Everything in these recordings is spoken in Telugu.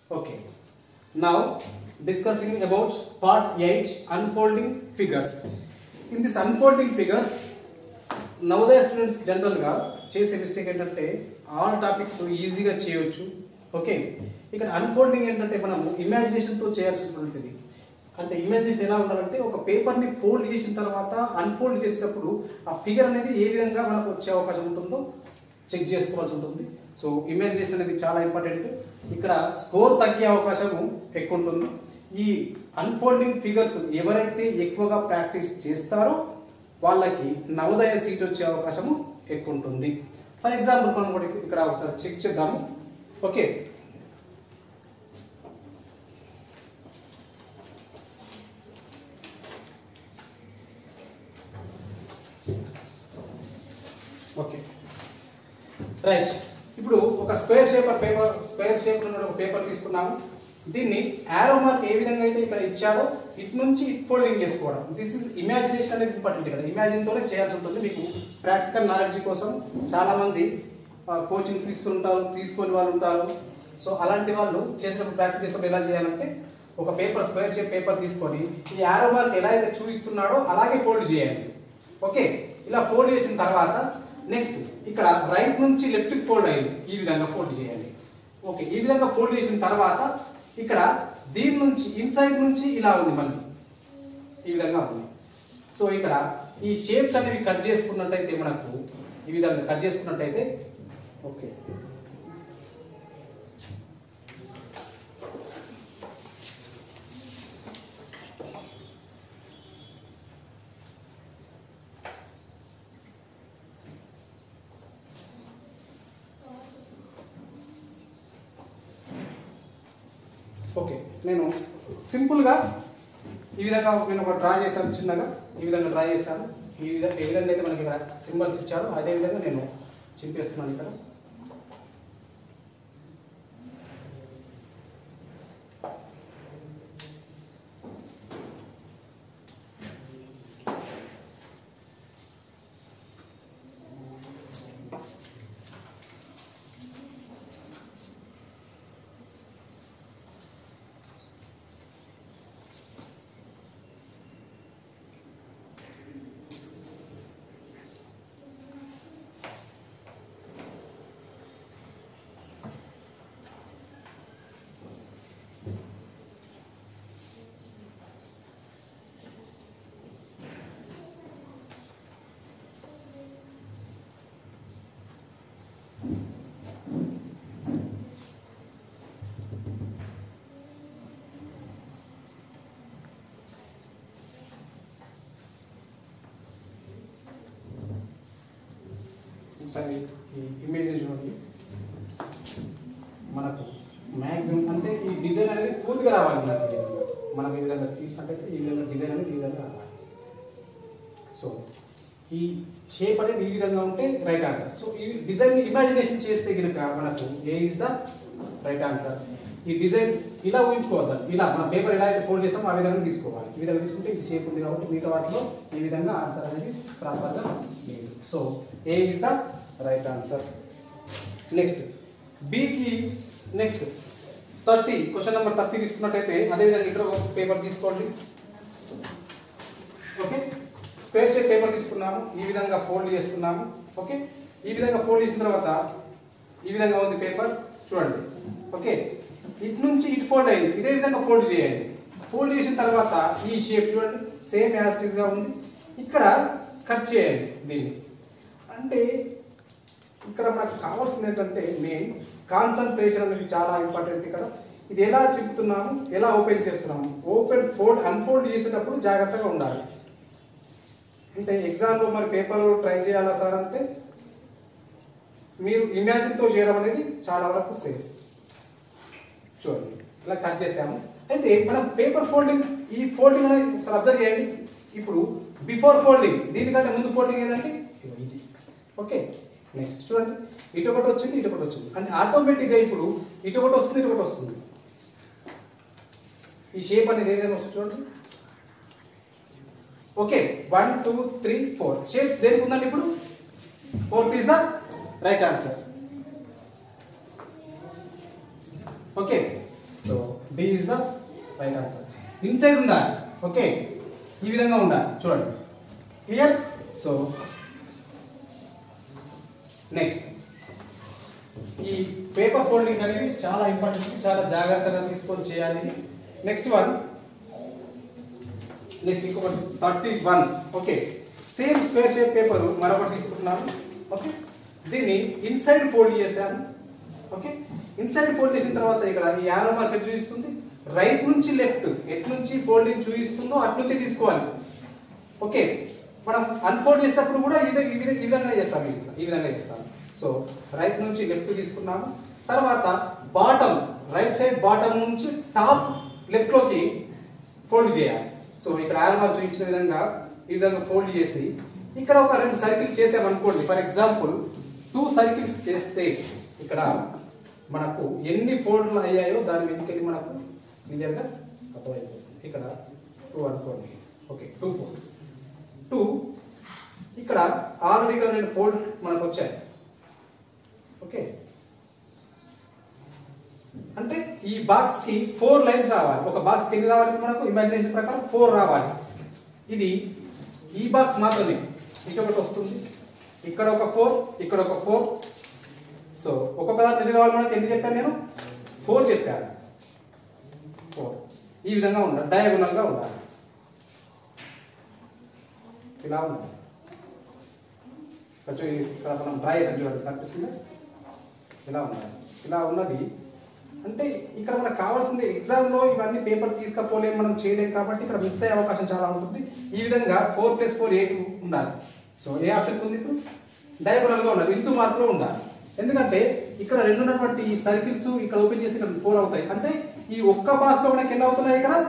Okay. Now discussing about part 8 unfolding figures. In this unfolding figures, Navodaya students general గా చేసే మిస్టేక్ ఏంటంటే ఆల్ టాపిక్స్ ఈజీగా చేయొచ్చు ఓకే ఇక్కడ అన్ఫోల్డింగ్ ఏంటంటే మనం ఇమాజినేషన్ తో చేయాల్సినటువంటిది అంటే ఇమాజినేషన్ ఎలా ఉండాలంటే ఒక పేపర్ ని ఫోల్డ్ చేసిన తర్వాత అన్ఫోల్డ్ చేసేటప్పుడు ఆ ఫిగర్ అనేది ఏ విధంగా మనకు వచ్చే అవకాశం ఉంటుందో చెక్ చేసుకోవాల్సి ఉంటుంది సో ఇమాజినేషన్ అనేది చాలా ఇంపార్టెంట్ ఇక్కడ స్కోర్ తగ్గే అవకాశం ఎక్కువ ఉంటుంది ఈ అన్ఫోల్డింగ్ ఫిగర్స్ ఎవరైతే ఎక్కువగా ప్రాక్టీస్ చేస్తారో వాళ్ళకి నవోదయ సీట్ వచ్చే అవకాశము ఎక్కువ ఉంటుంది ఫర్ ఎగ్జాంపుల్ మనం కూడా ఇక్కడ ఒకసారి చెక్ చేద్దాము ఓకే ఓకే రైట్ ఇప్పుడు ఒక square shape paper square shape ఉన్న ఒక పేపర్ తీసుకున్నాము దీన్ని యారో మార్క్ ఏ విధంగా అయితే ఇక్కడ ఇచ్చాడో ఇటు నుంచి ఇట్ ఫోల్డింగ్ చేసుకోవడం దిస్ ఇస్ ఇమాజినేషన్ అనేది ఇంపార్టెంట్ ఇక్కడ ఇమాజిన్ తోనే చేయాల్సి ఉంటుంది మీకు ప్రాక్టికల్ నాలెడ్జ్ కోసం చాలా మంది కోచింగ్ తీసుకుంటారు తీసుకొని వాళ్ళు ఉంటారు సో అలాంటి వాళ్ళు చేసినప్పుడు ప్రాక్టీస్ చేసినప్పుడు ఎలా చేయాలంటే ఒక పేపర్ స్క్వేర్ షేప్ పేపర్ తీసుకొని ఈ యారో మార్క్ ఎలా అయితే చూపిస్తున్నాడో అలాగే ఫోల్డ్ చేయాలి ఓకే ఇలా ఫోల్డ్ చేసిన తర్వాత నెక్స్ట్ ఇక్కడ రైట్ నుంచి లెఫ్ట్ కి ఫోల్డ్ అయ్యింది ఈ విధంగా ఫోల్డ్ చేయాలి ఓకే ఈ విధంగా ఫోల్డ్ చేసిన తర్వాత ఇక్కడ దీని నుంచి ఇన్సైడ్ నుంచి ఇలా ఉంది మళ్ళీ ఈ విధంగా ఉంది సో ఇక్కడ ఈ షేప్స్ అనేవి కట్ చేసుకున్నట్టయితే మనకు ఈ విధంగా కట్ చేసుకున్నట్టయితే ఓకే ఓకే నేను సింపుల్గా ఈ విధంగా నేను ఒక డ్రా చేశాను చిన్నగా ఈ విధంగా డ్రా చేశాను ఈ విధంగా ఏ విధంగా అయితే మనకి ఇక్కడ సింబల్స్ ఇచ్చారో అదే విధంగా నేను చింపేస్తున్నాను ఇక్కడ ఒకసారి ఈ ఇమేజ్ చూడండి మనకు మ్యాక్సిమం అంటే ఈ డిజైన్ అనేది పూర్తిగా రావాలి మనకి ఈ విధంగా. మనం ఈ విధంగా తీసినట్టయితే ఈ విధంగా డిజైన్ అనేది ఈ విధంగా రావాలి సో ఈ షేప్ అనేది ఈ విధంగా ఉంటే రైట్ ఆన్సర్ సో ఈ డిజైన్ ఇమాజినేషన్ చేస్తే కనుక మనకు A is the right answer ఈ డిజైన్ ఇలా ఊహించుకోవద్దు ఇలా మన పేపర్ ఎలా అయితే ఫోల్డ్ చేస్తామో ఆ విధంగా తీసుకోవాలి ఈ విధంగా తీసుకుంటే ఈ షేప్ ఉంది కాబట్టి మిగతా వాటిలో ఈ విధంగా ఆన్సర్ అనేది ప్రాపర్గా లేదు so A is the right answer next బికి next thirty question number thirty తీసుకున్నట్టయితే అదేవిధంగా ఇక్కడ ఒక పేపర్ తీసుకోండి ఓకే స్క్వేర్ షేప్ పేపర్ తీసుకున్నాము ఈ విధంగా ఫోల్డ్ చేస్తున్నాము ఓకే ఈ విధంగా ఫోల్డ్ చేసిన తర్వాత ఈ విధంగా ఉంది పేపర్ చూడండి ఓకే ఇటు నుంచి ఇటు ఫోల్డ్ అయింది ఇదే విధంగా ఫోల్డ్ చేయండి ఫోల్డ్ చేసిన తర్వాత ఈ షేప్ చూడండి సేమ్ యాస్టిస్ గా ఉంది ఇక్కడ కట్ చేయండి దీన్ని అంటే ఇక్కడ మనకు కావాల్సింది ఏంటంటే మెయిన్ కాన్సన్ట్రేషన్ అనేది చాలా ఇంపార్టెంట్ ఇక్కడ ఇది ఎలా చెప్తున్నాము ఎలా ఓపెన్ చేస్తున్నాము ఓపెన్ ఫోల్డ్ అన్ఫోల్డ్ చేసేటప్పుడు జాగ్రత్తగా ఉండాలి అంటే ఎగ్జామ్లో మరి పేపర్ ట్రై చేయాలా సార్ అంటే మీరు ఇమాజిన్తో చేయడం అనేది చాలా వరకు సేఫ్ చూడండి ఇలా కట్ చేసాము అయితే మనం పేపర్ ఫోల్డింగ్ ఈ ఫోల్డింగ్ అనేది ఒకసారి అబ్జర్వ్ చేయండి ఇప్పుడు బిఫోర్ ఫోల్డింగ్ దీనికంటే ముందు ఫోల్డింగ్ ఏంటంటే ఇదిగో ఇది ఓకే నెక్స్ట్ చూడండి ఇటు ఒకటి వచ్చింది ఇటు ఒకటి వచ్చింది అంటే ఆటోమేటిక్గా ఇప్పుడు ఇటు ఒకటి వస్తుంది ఇటు ఒకటి వస్తుంది ఈ షేప్ అనేది ఏదైనా వస్తుంది చూడండి okay one two three four shapes దేనికి ఉందండి ఇప్పుడు fourth is the right answer okay so D is the right answer inside ఉండాలి ఓకే ఈ విధంగా ఉండాలి చూడండి క్లియర్ సో నెక్స్ట్ ఈ పేపర్ ఫోల్డింగ్ అనేది చాలా ఇంపార్టెంట్ చాలా జాగ్రత్తగా తీసుకొని చేయాలి ఇది నెక్స్ట్ వన్ నెక్స్ట్ ఇంకొకటి thirty one okay same square shape paper మరొకటి తీసుకుంటున్నాను ఓకే దీన్ని ఇన్సైడ్ ఫోల్డ్ చేశాను ఓకే ఇన్సైడ్ ఫోల్డ్ చేసిన తర్వాత ఇక్కడ ఈ యారో మార్కెట్ చూపిస్తుంది రైట్ నుంచి లెఫ్ట్ ఎటు నుంచి ఫోల్డింగ్ చూపిస్తుందో అటు నుంచి తీసుకోవాలి ఓకే మనం అన్ఫోల్డ్ చేసేటప్పుడు కూడా ఇదే ఈ విధంగా ఈ విధంగా చేస్తాం ఈ విధంగా- ఈ విధంగా చేస్తాం సో రైట్ నుంచి లెఫ్ట్ తీసుకున్నాము తర్వాత బాటమ్ రైట్ సైడ్ బాటమ్ నుంచి టాప్ లెఫ్ట్ లోకి ఫోల్డ్ చేయాలి సో ఇక్కడ ఆల్మార్ చూపించిన విధంగా ఈ విధంగా ఫోల్డ్ చేసి ఇక్కడ ఒక రెండు సర్కిల్ చేసామనుకోండి ఫర్ ఎగ్జాంపుల్ టూ సర్కిల్స్ చేస్తే ఇక్కడ మనకు ఎన్ని ఫోల్డ్లు అయ్యాయో దాని మీదకి వెళ్ళి మనకు క్లియర్ గా అర్థమైపోతుంది ఇక్కడ టూ అనుకోండి ఓకే టూ ఫోల్డ్స్ టూ ఇక్కడ ఆల్రెడీ ఇక్కడ రెండు ఫోల్డ్ మనకు వచ్చాయి ఓకే అంటే ఈ బాక్స్ కి ఫోర్ లైన్స్ రావాలి ఒక బాక్స్ కి ఎన్ని రావాలి మనకు ఇమాజినేషన్ ప్రకారం ఫోర్ రావాలి ఇది ఈ బాక్స్ మాత్రమే ఇక్కడ ఒకటి వస్తుంది ఇక్కడ ఒక ఫోర్ ఇక్కడ ఒక ఫోర్ సో ఒక పదార్థం ఎన్ని రావాలి మనకి ఎన్ని చెప్పాను నేను ఫోర్ చెప్పాను ఫోర్ ఈ విధంగా ఉండాలి డయాగోనల్ గా ఉండాలి ఇలా ఉండాలి కొంచెం ఇక్కడ మనం డ్రా చేసాం చూడండి కనిపిస్తుంది ఇలా ఉన్నది ఇలా ఉన్నది అంటే ఇక్కడ మనకు కావాల్సింది ఎగ్జామ్ లో ఇవన్నీ పేపర్ తీసుకపోలేం మనం చేయలేం కాబట్టి ఇక్కడ మిస్ అయ్యే అవకాశం చాలా ఉంటుంది ఈ విధంగా ఫోర్ ప్లస్ ఫోర్ ఎయిట్ ఉండాలి సో ఏ ఆప్షన్ ఉంది ఇప్పుడు డయాగోనల్ గా ఉండాలి ఇంటూ మార్క్ లో ఉండాలి ఎందుకంటే ఇక్కడ రెండు ఉన్నటువంటి ఈ సర్కిల్స్ ఇక్కడ ఓపెన్ చేసి ఇక్కడ ఫోర్ అవుతాయి అంటే ఈ ఒక్క బాక్స్ లో మనకి ఎన్ని అవుతున్నాయి ఇక్కడ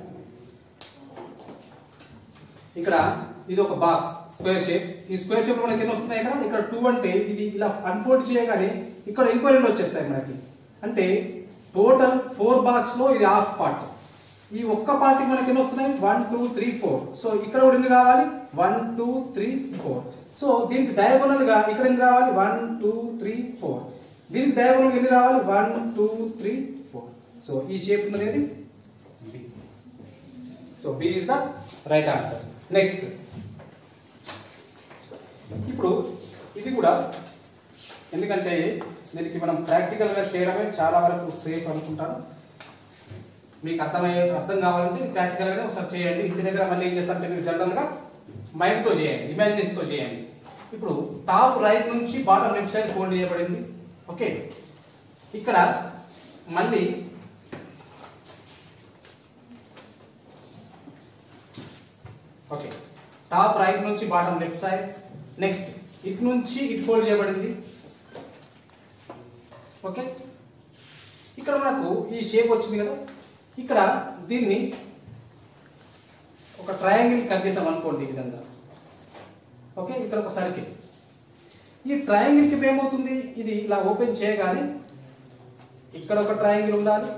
ఇక్కడ ఇది ఒక బాక్స్ స్క్వేర్ షేప్ ఈ స్క్వేర్ షేప్ మనకి ఎన్ని వస్తున్నాయి ఇక్కడ ఇక్కడ టూ అంటే ఇది ఇలా అన్ఫోల్డ్ చేయగానే ఇక్కడ ఇంకో రెండు వచ్చేస్తాయి మనకి అంటే టోటల్ ఫోర్ బాక్స్ లో ఇది హాఫ్ పార్ట్ ఈ ఒక్క పార్ట్ మనకి ఎన్ని వస్తున్నాయి one two three four so ఇక్కడ కూడా ఎన్ని రావాలి one two three four so దీనికి డయాగోనల్ గా ఇక్కడ ఎన్ని రావాలి వన్ టూ త్రీ ఫోర్ దీనికి డయాగోనల్ ఎన్ని రావాలి one two three four so ఈ షేప్ అనేది B so B is the right answer next ఇప్పుడు ఇది కూడా ఎందుకంటే దీనికి మనం ప్రాక్టికల్ గా చేయడమే చాలా వరకు సేఫ్ అనుకుంటాను మీకు అర్థమయ్యే అర్థం కావాలంటే ప్రాక్టికల్ గానే ఒకసారి చేయండి ఇంటి దగ్గర మళ్ళీ ఏం చేస్తారంటే మీరు జనరల్ గా మైండ్ తో చేయండి ఇమాజినేషన్ తో చేయండి ఇప్పుడు టాప్ రైట్ నుంచి బాటమ్ లెఫ్ట్ సైడ్ ఫోల్డ్ చేయబడింది ఓకే ఇక్కడ మళ్ళీ ఓకే టాప్ రైట్ నుంచి బాటమ్ లెఫ్ట్ సైడ్ నెక్స్ట్ ఇటు నుంచి ఇటు ఫోల్డ్ చేయబడింది ఓకే ఇక్కడ మనకు ఈ షేప్ వచ్చింది కదా ఇక్కడ దీన్ని ఒక ట్రయాంగిల్ కట్ చేసాం అనుకోండి ఈ విధంగా ఓకే ఇక్కడ ఒక సర్కిల్ ఈ ట్రయాంగిల్ కి ఏమవుతుంది ఇది ఇలా ఓపెన్ చేయగానే ఇక్కడ ఒక ట్రయాంగిల్ ఉండాలి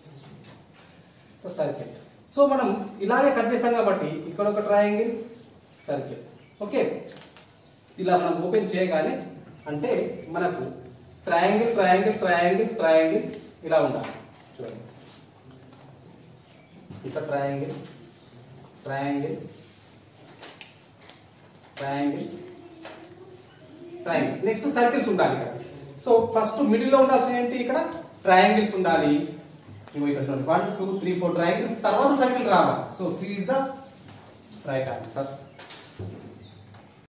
ఒక సర్కిల్ సో మనం ఇలాగే కట్ చేస్తాం కాబట్టి ఇక్కడ ఒక ట్రయాంగిల్ సర్కిల్ ఓకే ఇలా మనం ఓపెన్ చేయగానే అంటే మనకు ట్రయాంగిల్ ట్రయాంగిల్ ట్రయాంగిల్ ట్రయాంగిల్ ఇలా ఉండాలి చూడండి ఇక్కడ triangle triangle triangle triangle next circles ఉండాలి ఇక్కడ సో ఫస్ట్ మిడిల్ లో ఉండాల్సిన ఏంటి ఇక్కడ ట్రయాంగిల్స్ ఉండాలి ఇగో ఇక్కడ చూడండి one two three four triangles తర్వాత సర్కిల్ రావాలి so C is the right answer